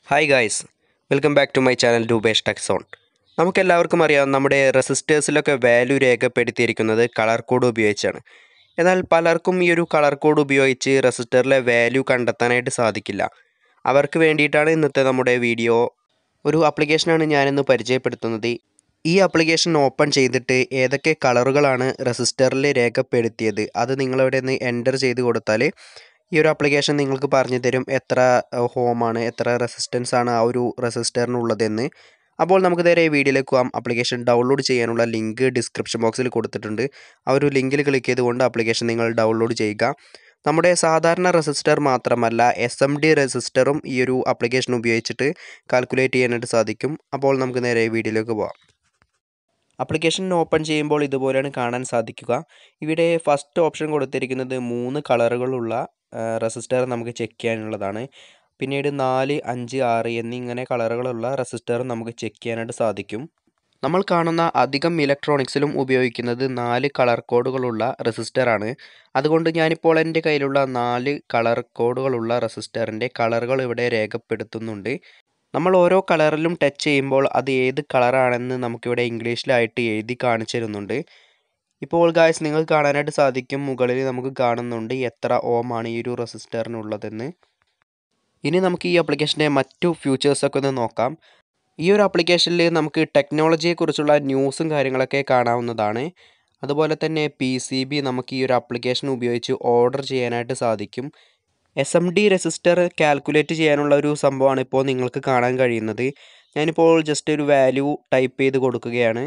hi guys welcome back to my channel Dubesh tech zone നമുക്കെല്ലാവർക്കും അറിയാം നമ്മുടെ റെസിസ്റ്റേഴ്സിലൊക്കെ വാല്യൂ രേഖപ്പെടുത്തിയിരിക്കുന്നത് കളർ കോഡ് ഉപയോഗിച്ചാണ് എന്നാൽ പലർക്കും ഈ ഒരു കളർ കോഡ് ഉപയോഗിച്ച് റെസിസ്റ്ററിലെ വാല്യൂ കണ്ടെത്താനായിട്ട് സാധിക്കില്ല അവർക്ക് വേണ്ടിയിട്ടാണ് ഇന്നത്തെ നമ്മുടെ വീഡിയോ ഒരു ആപ്ലിക്കേഷനാണ് ഞാനിന്ന് പരിചയപ്പെടുത്തുന്നത് ഈ ആപ്ലിക്കേഷൻ ഓപ്പൺ ചെയ്തിട്ട് ഏതൊക്കെ കളറുകളാണ് റെസിസ്റ്ററിൽ രേഖപ്പെടുത്തിയത് അത് നിങ്ങളിവിടെ നിന്ന് എൻ്റർ ചെയ്ത് കൊടുത്താൽ ഈ ഒരു ആപ്ലിക്കേഷൻ നിങ്ങൾക്ക് പറഞ്ഞു തരും എത്ര ഹോമാണ് എത്ര റെസിസ്റ്റൻസ് ആണ് ആ ഒരു റെസിസ്റ്ററിനുള്ളതെന്ന് അപ്പോൾ നമുക്ക് നേരെ ഈ വീഡിയോയിലേക്ക് പോകാം ആപ്ലിക്കേഷൻ ഡൗൺലോഡ് ചെയ്യാനുള്ള ലിങ്ക് ഡിസ്ക്രിപ്ഷൻ ബോക്സിൽ കൊടുത്തിട്ടുണ്ട് ആ ഒരു ലിങ്കിൽ ക്ലിക്ക് ചെയ്തുകൊണ്ട് ആപ്ലിക്കേഷൻ നിങ്ങൾ ഡൗൺലോഡ് ചെയ്യുക നമ്മുടെ സാധാരണ റെസിസ്റ്റർ മാത്രമല്ല എസ് എം ഡി റെസിസ്റ്ററും ഈ ഒരു ആപ്ലിക്കേഷൻ ഉപയോഗിച്ചിട്ട് കാൽക്കുലേറ്റ് ചെയ്യാനായിട്ട് സാധിക്കും അപ്പോൾ നമുക്ക് നേരെ ഈ വീഡിയോയിലേക്ക് പോകാം ആപ്ലിക്കേഷൻ ഓപ്പൺ ചെയ്യുമ്പോൾ ഇതുപോലെയാണ് കാണാൻ സാധിക്കുക ഇവിടെ ഫസ്റ്റ് ഓപ്ഷൻ കൊടുത്തിരിക്കുന്നത് മൂന്ന് കളറുകളുള്ള റെസിസ്റ്റർ നമുക്ക് ചെക്ക് ചെയ്യാനുള്ളതാണ് പിന്നീട് നാല് അഞ്ച് ആറ് എന്നിങ്ങനെ കളറുകളുള്ള റെസിസ്റ്റർ നമുക്ക് ചെക്ക് ചെയ്യാനായിട്ട് സാധിക്കും നമ്മൾ കാണുന്ന അധികം ഇലക്ട്രോണിക്സിലും ഉപയോഗിക്കുന്നത് നാല് കളർ കോഡുകളുള്ള റെസിസ്റ്ററാണ് അതുകൊണ്ട് ഞാനിപ്പോൾ എൻ്റെ കയ്യിലുള്ള നാല് കളർ കോഡുകളുള്ള റെസിസ്റ്ററിൻ്റെ കളറുകൾ ഇവിടെ രേഖപ്പെടുത്തുന്നുണ്ട് നമ്മൾ ഓരോ കളറിലും ടച്ച് ചെയ്യുമ്പോൾ അത് ഏത് കളറാണെന്ന് നമുക്കിവിടെ ഇംഗ്ലീഷിലായിട്ട് എഴുതി കാണിച്ചു തരുന്നുണ്ട് ഇപ്പോൾ ഗായ്സ് നിങ്ങൾക്ക് കാണാനായിട്ട് സാധിക്കും മുകളിൽ നമുക്ക് കാണുന്നുണ്ട് എത്ര ഓം ആണ് ഈ ഒരു റെസിസ്റ്ററിനുള്ളതെന്ന് ഇനി നമുക്ക് ഈ ആപ്ലിക്കേഷൻ്റെ മറ്റു ഫ്യൂച്ചേഴ്സൊക്കെ ഒന്ന് നോക്കാം ഈ ഒരു ആപ്ലിക്കേഷനിൽ നമുക്ക് ടെക്നോളജിയെക്കുറിച്ചുള്ള ന്യൂസും കാര്യങ്ങളൊക്കെ കാണാവുന്നതാണ് അതുപോലെ തന്നെ പി സി ബി നമുക്ക് ഈ ഒരു ആപ്ലിക്കേഷൻ ഉപയോഗിച്ച് ഓർഡർ ചെയ്യാനായിട്ട് സാധിക്കും S M D resistor calculate ചെയ്യാനുള്ള ഒരു സംഭവമാണ് ഇപ്പോൾ നിങ്ങൾക്ക് കാണാൻ കഴിയുന്നത് ഞാനിപ്പോൾ ജസ്റ്റ് ഒരു വാല്യൂ ടൈപ്പ് ചെയ്ത് കൊടുക്കുകയാണ്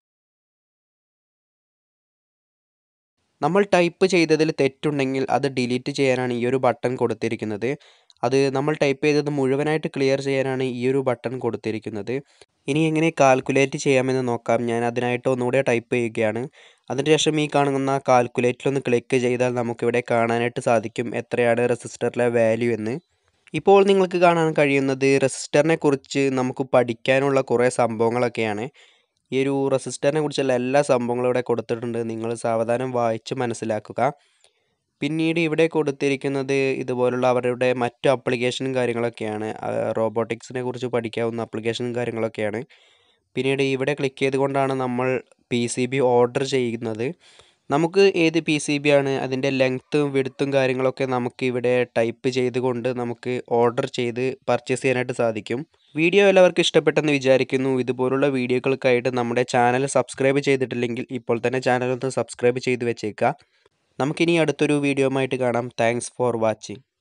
നമ്മൾ ടൈപ്പ് ചെയ്തതിൽ തെറ്റുണ്ടെങ്കിൽ അത് ഡിലീറ്റ് ചെയ്യാനാണ് ഈ ഒരു ബട്ടൺ കൊടുത്തിരിക്കുന്നത് അത് നമ്മൾ ടൈപ്പ് ചെയ്തത് മുഴുവനായിട്ട് ക്ലിയർ ചെയ്യാനാണ് ഈ ഒരു ബട്ടൺ കൊടുത്തിരിക്കുന്നത് ഇനി എങ്ങനെ കാൽക്കുലേറ്റ് ചെയ്യാമെന്ന് നോക്കാം ഞാൻ അതിനായിട്ട് ഒന്നുകൂടെ ടൈപ്പ് ചെയ്യുകയാണ് അതിനുശേഷം ഈ കാണുന്ന കാൽക്കുലേറ്റിലൊന്ന് ക്ലിക്ക് ചെയ്താൽ നമുക്കിവിടെ കാണാനായിട്ട് സാധിക്കും എത്രയാണ് റെസിസ്റ്ററിലെ വാല്യൂ എന്ന് ഇപ്പോൾ നിങ്ങൾക്ക് കാണാൻ കഴിയുന്നത് റെസിസ്റ്ററിനെ കുറിച്ച് നമുക്ക് പഠിക്കാനുള്ള കുറേ സംഭവങ്ങളൊക്കെയാണ് ഈ ഒരു റെസിസ്റ്ററിനെ കുറിച്ചുള്ള എല്ലാ സംഭവങ്ങളും ഇവിടെ കൊടുത്തിട്ടുണ്ട് നിങ്ങൾ സാവധാനം വായിച്ച് മനസ്സിലാക്കുക പിന്നീട് ഇവിടെ കൊടുത്തിരിക്കുന്നത് ഇതുപോലുള്ള അവരുടെ മറ്റു ആപ്ലിക്കേഷനും കാര്യങ്ങളൊക്കെയാണ് റോബോട്ടിക്സിനെ കുറിച്ച് പഠിക്കാവുന്ന ആപ്ലിക്കേഷനും കാര്യങ്ങളൊക്കെയാണ് പിന്നീട് ഇവിടെ ക്ലിക്ക് ചെയ്തുകൊണ്ടാണ് നമ്മൾ പി സി ബി ഓർഡർ ചെയ്യുന്നത് നമുക്ക് ഏത് പി സി ബി ആണ് അതിൻ്റെ ലെങ്ത്തും വിടുത്തും കാര്യങ്ങളൊക്കെ നമുക്ക് ഇവിടെ ടൈപ്പ് ചെയ്തുകൊണ്ട് നമുക്ക് ഓർഡർ ചെയ്ത് പർച്ചേസ് ചെയ്യാനായിട്ട് സാധിക്കും വീഡിയോ എല്ലാവർക്കും ഇഷ്ടപ്പെട്ടെന്ന് വിചാരിക്കുന്നു ഇതുപോലുള്ള വീഡിയോകൾക്കായിട്ട് നമ്മുടെ ചാനൽ സബ്സ്ക്രൈബ് ചെയ്തിട്ടില്ലെങ്കിൽ ഇപ്പോൾ തന്നെ ചാനൽ ഒന്ന് സബ്സ്ക്രൈബ് ചെയ്ത് വെച്ചേക്കുക നമുക്കിനി അടുത്തൊരു വീഡിയോ ആയിട്ട് കാണാം താങ്ക്സ് ഫോർ വാച്ചിങ്